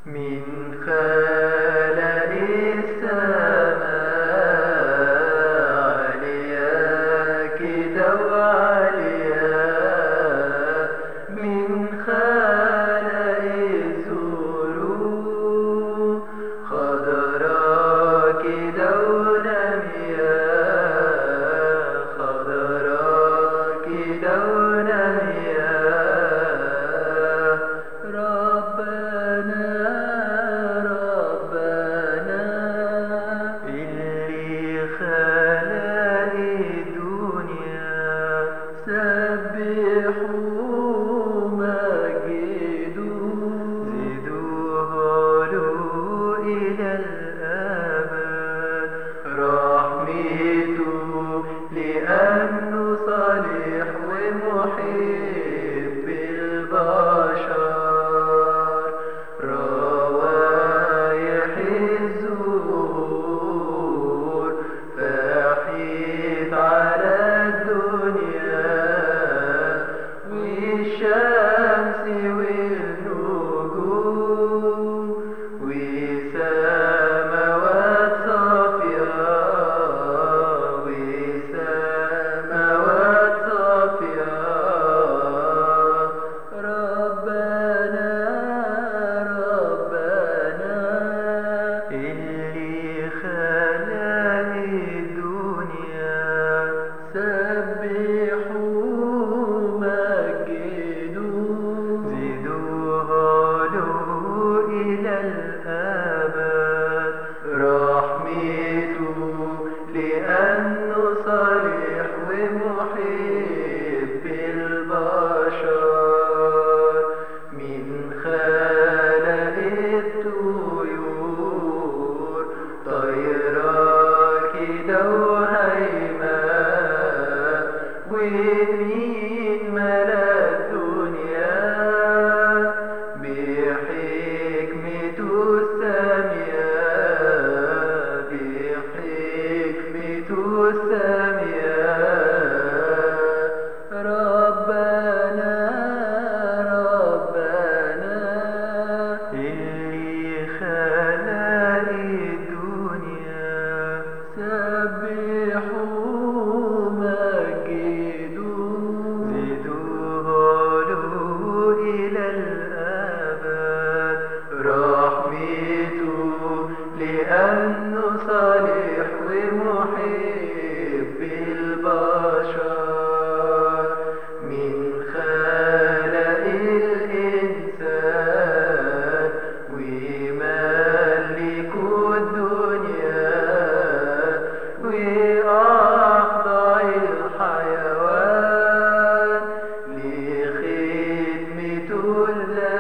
من خلق السماء عليا كده وعليا من خلق الزروق خضرا كده ونامية خضرا كده ونامية ربنا ربنا اللي خلق الدنيا سبحوا مجدوا زدوه له إلى الأبد رحمته لأنه صالح ومحب البشر روايح الزهور فاحت على الدنيا والشمس والنجوم وسماوات صافية وسماوات صافية ربنا ربنا اللي خلق الدنيا سبحوا مجدوا زدوه له إلى الأبد رحمته لأنه صالح ومحب البشر من خلق الطيور طيرة كده وهيمة ومين ملا الدنيا بحكمته السامية بحكمته السامية ربنا ربنا اللي خلق الدنيا سبحوا مجدوا زدوه له إلى الأبد رحمته لأنه صالح ومحب البشر من خلق الإنسان وملك الدنيا وأخضع الحيوان لخدمته